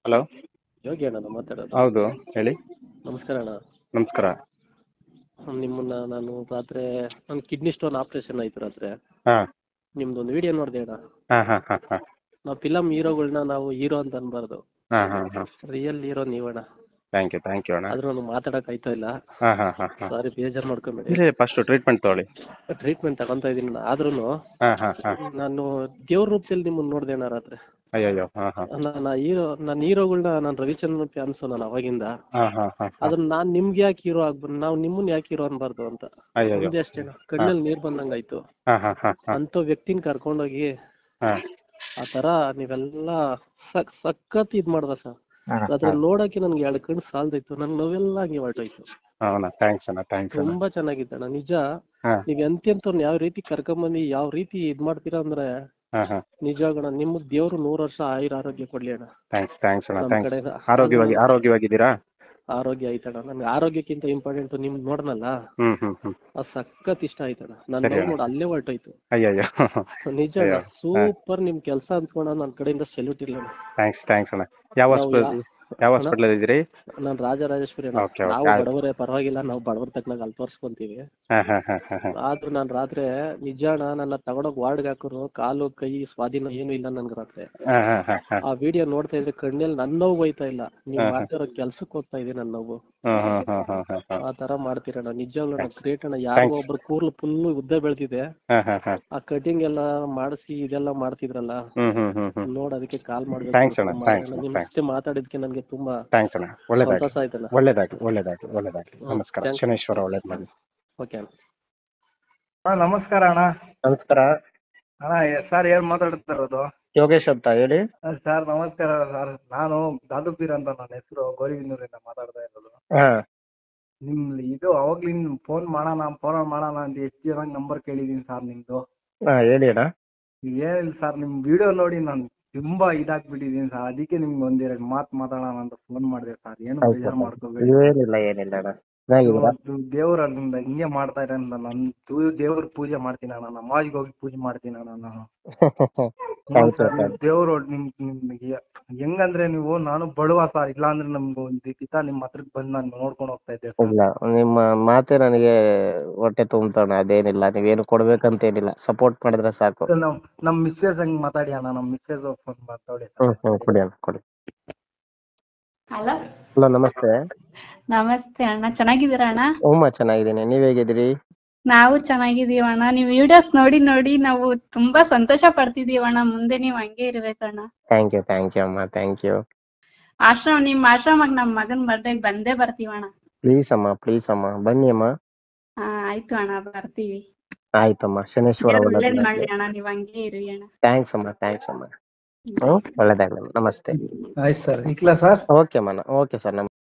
Hello Yogi ಅಣ್ಣ ಮಾತಾಡೋದು ಹೌದು ಹೇಳಿ ನಮಸ್ಕಾರ ಅಣ್ಣ ನಮಸ್ಕಾರ ನಿಮ್ಮನ್ನ ನಾನು ರಾತ್ರಿ ನನ್ ಕಿಡ್ನಿ ಸ್ಟೋನ್ ಆಪರೇಷನ್ ಆಯ್ತು ರಾತ್ರಿ ಹಾ ನಿಮ್ದೊಂದು ವಿಡಿಯೋ ನೋಡ್ದೆ ಅಣ್ಣ ಹಾ ಹಾ ಹಾ ಹಾ ನಾವು ಫಿಲಂ ಹೀರೋಗಳನ್ನ ನಾವು ಹೀರೋ ಅಂತ ಅನ್ಬಾರ್ದು ಹಾ ಹಾ ಹಾ ರಿಯಲ್ ಹೀರೋ ನೀವಣ್ಣ ಥ್ಯಾಂಕ್ ಯು ಥ್ಯಾಂಕ್ ಯು ಅಣ್ಣ ಆದ್ರೂ ನಾನು ಮಾತಾಡಕ್ ಆಯ್ತಾ ಇಲ್ಲ ಹಾ ಹಾ ಹಾ ಹಾ ಸಾರಿ ಬೇಜಾರ್ ಮಾಡ್ಕೊಂಬೇಡಿ ಇಲ್ಲೇ ಫಸ್ಟ್ ಟ್ರೀಟ್ಮೆಂಟ್ ತಗೊಳ್ಳಿ ಟ್ರೀಟ್ಮೆಂಟ್ ತಗೊಂತ ಇದೀನಿ ಆದ್ರೂ ಹಾ ಹಾ ಹಾ ನಾನು ದೇವ್ರ ರೂಪದಲ್ಲಿ ನಿಮ್ಮನ್ನ ನೋಡ್ದೆ ಅಣ್ಣ ರಾತ್ರಿ ಅಯ್ಯಯ್ಯೋ ಹಾ ಹಾ ನಾನು ಹೀರೋ ನನ್ನ ಹೀರೋಗಳನ್ನ ನಾನು ರವಿಚಂದ್ರನ್ ಫ್ಯಾನ್ಸ್ ನಾನು ಅವಾಗಿಂದ ಹಾ ಹಾ ಹಾ ಹಾ ಅದನ್ನ ನಾನ್ ನಿಮ್ಗೆ ಯಾಕೆ ಹೀರೋ ಆಗ್ಬಾರ್ದು ನಾವು ನಿಮ್ಮನ್ನ ಯಾಕೆ ಹೀರೋ ಅನ್ಬಾರ್ದು ಅಂತ ಅಯ್ಯಯ್ಯೋ ಒಂದೇ ಅಷ್ಟೇ ಕಣ್ಣಲ್ಲಿ ನೀರ್ ಬಂದಂಗಾಯ್ತು ಹಾ ಹಾ ಹಾ ಹಾ ಅಂತ ವ್ಯಕ್ತಿನ ಕರ್ಕೊಂಡೋಗಿ ಹಾ ಆ ತರ ನೀವೆಲ್ಲ ಸಕ್ ಸಖತ್ ಇದ್ ಮಾಡ್ದ ಸರ್ ಹಾ ಅದ್ರ ನೋಡಕ್ಕೆ ನನ್ಗೆ ಎರಡು ಕಣ್ಣು ಸಾಲ್ದಿತ್ತು ನನ್ ನೋವೆಲ್ಲ ಹಂಗೆ ಹೊರಟೋಯ್ತು ಹೌದಾ ಥ್ಯಾಂಕ್ಸ್ ಅಣ್ಣ ಥ್ಯಾಂಕ್ಸ್ ಅಣ್ಣ ತುಂಬಾ ಚೆನ್ನಾಗಿತ್ತಣ್ಣ ನಿಜ ಹಾ ನೀವ್ ಎಂತೆಂತವ್ರನ್ನ ಯಾವ ರೀತಿ ಕರ್ಕೊಂಬಂದಿ ಯಾವ ರೀತಿ ಇದ್ ಮಾಡ್ತೀರಾ ಅಂದ್ರೆ ಹಾ ಹಾ ನಿಜವಾಗಣ ನಿಮ್ ದೇವ್ರು ನೂರ್ ವರ್ಷ ಆಯುರ ಆರೋಗ್ಯ ಕೊಡ್ಲಿ ಅಣ್ಣ ಥ್ಯಾಂಕ್ಸ್ ಥ್ಯಾಂಕ್ಸ್ ಅಣ್ಣ ನಮ್ ಥ್ಯಾಂಕ್ಸ್ ಕಡೆಯಿಂದ ಆರೋಗ್ಯವಾಗಿ ಆರೋಗ್ಯವಾಗಿದ್ದೀರಾ ಆರೋಗ್ಯ ಆಯ್ತಣ್ಣ ನನ್ಗೆ ಆರೋಗ್ಯಕ್ಕಿಂತ ಇಂಪಾರ್ಟೆಂಟ್ ನಿಮ್ ನೋಡ್ನಲ್ಲ ಹ್ಮ್ ಹ್ಮ್ ಹ್ಮ್ ಅದ್ ಸಖತ್ ಇಷ್ಟ ಆಯ್ತಣ್ಣ ನನ್ ಸರಿ ನೋವು ಅಣ್ಣ. ನೋಡ್ ಅಲ್ಲೇ ಹೊರಟೋಯ್ತು ಅಯ್ಯಯ್ಯೋ ನಿಜ ಅಯ್ಯೋ. ಸೂಪರ್ ನಿಮ್ ಕೆಲ್ಸ ಅಂದ್ಕೊಂಡ ನನ್ ಕಡೆಯಿಂದ ಸೆಲ್ಯೂಟ್ ಇಲ್ಲ ಅಣ್ಣ. ಥ್ಯಾಂಕ್ಸ್ ಥ್ಯಾಂಕ್ಸ್ ಅಣ್ಣ ಯಾವ ನಾವು ಹಾಸ್ಪಿಟಲ್ ಯಾ- ಯಾವ ಅಣ್ಣ? ಹಾಸ್ಪಿಟಲ್ ಇದ್ದೀರಿ ನಾನ್ ರಾಜರಾಜೇಶ್ವರಿ ಅಣ್ಣ. Okay, okay, ನಾವು ಆಯ್ತು. ಬಡವರೇ ಪರವಾಗಿಲ್ಲ ನಾವು ಬಡವರ ತಕ್ಕನಾಗ ಅಲ್ಲಿ ತೋರ್ಸ್ಕೊಂತೀವಿ ಹಾ ಹಾ ಹಾ ಹಾ ಹಾ ಆದ್ರೂ ನಾನ್ ರಾತ್ರಿ ನಿಜ ಅಣ್ಣ ನನ್ನ ತಗೊಂಡೋಗ್ ವಾರ್ಡ್ಗೆ ಹಾಕೋರು ಕಾಲು ಕೈ ಸ್ವಾಧೀನ ಏನು ಇಲ್ಲ ನನ್ಗೆ ರಾತ್ರಿ ಹಾ ಹಾ ಹಾ ಹಾ ಆ ವಿಡಿಯೋ ನೋಡ್ತಾ ಇದ್ರೆ ಕಣ್ಣಲ್ಲಿ ನನ್ ನೋವು ಹೋಯ್ತಾ ಇಲ್ಲ ನೀವ್ ಹಾ, ಹಾ. ಮಾಡ್ತಿರೋ ಕೆಲ್ಸಕ್ಕೆ ಹೋಗ್ತಾ ಇದೆ ನನ್ ನೋವು ಹಾ ಹಾ ಹಾ ಹಾ ಹಾ ಹಾ ಆ ತರ ಮಾಡ್ತೀರಣ್ಣ ನಿಜವಾಗ್ಲೂ Thanks. ಗ್ರೇಟ್ ಅಣ್ಣ ಯಾರಿಗೋ Thanks. ಒಬ್ರು ಕೂರ್ಲು ಫುಲ್ ಉದ್ದ ಬೆಳ್ತಿದೆ ಹಾ ಹಾ ಹಾ ಆ ಕಟಿಂಗ್ ಎಲ್ಲ ಮಾಡಿಸಿ ಇದೆಲ್ಲ ಮಾಡ್ತಿದ್ರಲ್ಲ ಹ್ಮ್ ಹ್ಮ್ ಹ್ಮ್ ಹ್ಮ್ ನೋಡ್ ಅದಕ್ಕೆ ಕಾಲ್ ಮಾಡ್ಬೇಕು Thanks ಅಣ್ಣ, ಅಂತ thanks ಮಾಡಿದೆ. ಅಣ್ಣ, ನಿಮ್ thanks. ಜೊತೆ ಮಾತಾಡಿದ್ಕೆ ನನ್ಗೆ ತುಂಬಾ ಥ್ಯಾಂಕ್ಸ್ ಅಣ್ಣ ಒಳ್ಳೇದಾಗಿ ಸಂತೋಷ ಆಯ್ತಣ್ಣ ಒಳ್ಳೇದಾಗಿ ಒಳ್ಳೇದಾಗಿ ಒಳ್ಳೇದಾಗಿ ಹ್ಮ್, ನಮಸ್ಕಾರ thanks. ಶನೇಶ್ವರ ಒಳ್ಳೇದ್ ಮಾಡಿ ಓಕೆ ಅಣ್ಣ ಹಾ ನಮಸ್ಕಾರ ಅಣ್ಣ ನಮಸ್ಕಾರ ಅಣ್ಣ ಸರ್ ಏನ್ ಮಾತಾಡ್ತಾ ಇರೋದು ಯೋಗೇಶ್ ಅಂತ ಹೇಳಿ ಸರ್ ನಮಸ್ಕಾರ ಸರ್ ನಾನು ದಾದುಪೀರ್ ಅಂತ ನನ್ನ ಹೆಸರು ಗೋರಿಬಿನ್ನೂರಿಂದ ಮಾತಾಡ್ತಾ ಇರೋದು ಹಾ ನಿಮ್ ಇದು ಅವಾಗ್ಲಿನ್ ಫೋನ್ ಮಾಡೋಣ ಫೋನ್ ಮಾಡೋಣ ಅಂತ ಎಷ್ಟು ಜನ ನಂಬರ್ ಕೇಳಿದೀನಿ ಸರ್ ನಿಮ್ದು ಹಾ ಹೇಳಿ ಅಣ್ಣ ಏನಿಲ್ಲ ಸರ್ ನಿಮ್ ವಿಡಿಯೋ ನೋಡಿ ನಾನು ತುಂಬಾ ಇದಾಗ್ಬಿಟ್ಟಿದೀನಿ ಸರ್ ಅದಕ್ಕೆ ನಿಮ್ಗೆ ಒಂದೆರಡು ಮಾತು ಮಾತಾಡೋಣ ಅಂತ ಫೋನ್ ಮಾಡಿದೆ ಸರ್ ಏನು ಆಯ್ತು ಬೇಜಾರ್ ಅಣ್ಣ. ಮಾಡ್ಕೋಬೇಡಿ ಏನಿಲ್ಲ ಏನಿಲ್ಲ ಅಣ್ಣ ಚೆನ್ನಾಗಿದ್ದೀರಾ ಇವತ್ತು ದೇವ್ರ ಅಲ್ಲಿಂದ ಹಿಂಗೆ ಮಾಡ್ತಾ ಇರ ಅಂತ ನಾನು ದೇವ್ರ ಪೂಜೆ ಮಾಡ್ತೀನಿ ಅಣ್ಣ ನಮಾಜ್ಗೆ ಹೋಗಿ ಪೂಜೆ ಮಾಡ್ತೀನಿ ಅಣ್ಣ ನಾನು Thank you, ಸರ್ thank ದೇವ್ರು ನಿಮ್ ನಿಮ್ಗೆ ಹೆಂಗಂದ್ರೆ ನೀವು ನಾನು ಬಡವ ಸರ್ ಇಲ್ಲ ಅಂದ್ರೆ ನಮ್ಗೆ ಒಂದ್ ದಿವಸ ನಿಮ್ ಹತ್ರಕ್ ಬಂದ್ ನಾನು ನೋಡ್ಕೊಂಡು ಹೋಗ್ತಾ ಇದ್ದೆ ಸರ್ ಇಲ್ಲ ನಿಮ್ಮ ಮಾತೆ ನನಗೆ ಹೊಟ್ಟೆ ತುಂಬತಣ್ಣ ಅದೇನಿಲ್ಲ ನೀವೇನು ಕೊಡ್ಬೇಕಂತೇನಿಲ್ಲ ಸಪೋರ್ಟ್ ಮಾಡಿದ್ರೆ ಸಾಕು ಸರ್ ನಮ್ ನಮ್ ಮಿಸ್ಸೆಸ್ ಹಂಗ್ ಮಾತಾಡಿ ಅಣ್ಣ ನಮ್ ಮಿಸ್ಸೆಸ್ ಫೋನ್ ಮಾತಾಡಿ ಹ್ಮ್ ಹ್ಮ್ ಕೊಡಿ ಅಣ್ಣ ಕೊಡಿ ಹಲೋ ಹಲೋ ನಮಸ್ತೆ ನಮಸ್ತೆ ಅಣ್ಣ ಚೆನ್ನಾಗಿದ್ದೀರಾ ಅಣ್ಣ ಹ್ಮ್ ಚೆನ್ನಾಗಿದ್ದೀನಿ ನೀವ್ ಹೇಗಿದ್ದೀರಿ ನಾವು ಚೆನ್ನಾಗಿದೀವಿ ಅಣ್ಣ ನಿಮ್ ವಿಡಿಯೋಸ್ ನೋಡಿ ನೋಡಿ ನಾವು ತುಂಬಾ ಸಂತೋಷ ಪಡ್ತಿದೀವಿ ಅಣ್ಣ ಮುಂದೆ ನೀವ್ ಹಂಗೆ ಇರ್ಬೇಕಣ್ಣ ಥ್ಯಾಂಕ್ ಯು ಥ್ಯಾಂಕ್ ಯು ಅಮ್ಮ ಥ್ಯಾಂಕ್ ಯು ಆಶ್ರಮ ನಿಮ್ ಆಶ್ರಮಕ್ ನಮ್ ಮಗನ್ ಬರ್ಡೇಗ್ ಬಂದೇ ಬರ್ತೀವಣ್ಣ ಪ್ಲೀಸ್ ಅಮ್ಮ ಪ್ಲೀಸ್ ಅಮ್ಮ ಬನ್ನಿ ಅಮ್ಮ ಹಾ ಆಯ್ತು ಅಣ್ಣ ಬರ್ತೀವಿ ಆಯ್ತಮ್ಮ ಶನೇಶ್ವರ ದೇವ್ರ್ ಒಳ್ಳೇದ್ ಒಳ್ಳೇದ್ ಮಾಡ್ಲಿ ಮಾಡ್ಲಿ ಅಣ್ಣ ನೀವ್ ಹಂಗೆ ಇರಿ ಅಣ್ಣ ಥ್ಯಾಂಕ್ಸ್ ಅಮ್ಮ ಥ್ಯಾಂಕ್ಸ್ ಅಮ್ಮ ಹ್ಮ್ ಒಳ್ಳೇದಾಗ್ಲಿ ನಮಸ್ತೆ ಆಯ್ತು ಸರ್ ಇಕ್ಲಾ ಸರ್ ಓಕೆ ಅಮ್ಮ ಓಕೆ ಸರ್ ನಮಸ್ತೆ